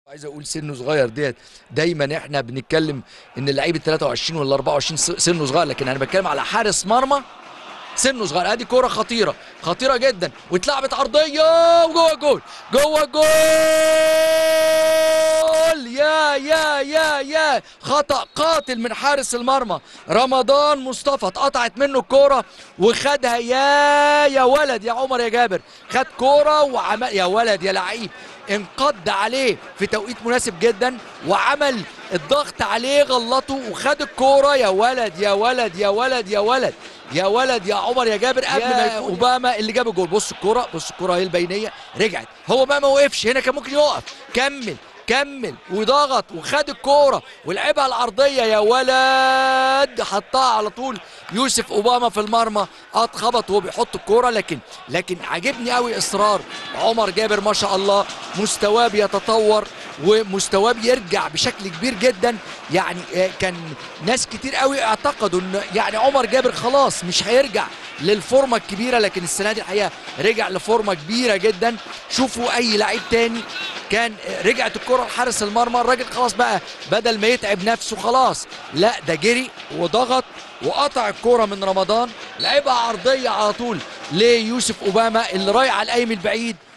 عايز اقول سنه صغير ديت دايما احنا بنتكلم ان اللعيب ال 23 ولا 24 س- سنه صغير لكن انا بتكلم على حارس مرمى سنه صغير ادي كوره خطيره خطيره جدا واتلعبت عرضيه وجوه الجول جوه الجول يا يا يا يا خطا قاتل من حارس المرمى رمضان مصطفى اتقطعت منه الكوره وخدها يا يا ولد يا عمر يا جابر خد كوره وعمل يا ولد يا لعيب انقض عليه في توقيت مناسب جدا وعمل الضغط عليه غلطه وخد الكوره يا ولد يا ولد يا ولد يا ولد يا ولد يا عمر يا جابر قبل ما يكون اوباما اللي جاب الجول بص الكوره بص الكوره اهي البينيه رجعت هو بقى ما وقفش هنا كان ممكن يقف كمل كمل وضغط وخد الكوره ولعبها العرضيه يا ولد حطها على طول يوسف اوباما في المرمى اتخبط وهو بيحط الكوره لكن لكن عاجبني قوي اصرار عمر جابر ما شاء الله مستواه بيتطور ومستواه بيرجع بشكل كبير جدا يعني آه، كان ناس كتير قوي اعتقدوا ان يعني عمر جابر خلاص مش هيرجع للفورمه الكبيره لكن السنه دي الحقيقه رجع لفورمه كبيره جدا شوفوا اي لعيب تاني كان رجعت الكره لحارس المرمى الراجل خلاص بقى بدل ما يتعب نفسه خلاص لا ده جري وضغط وقطع الكره من رمضان لعبها عرضيه على طول ليوسف اوباما اللي رايح على القايم البعيد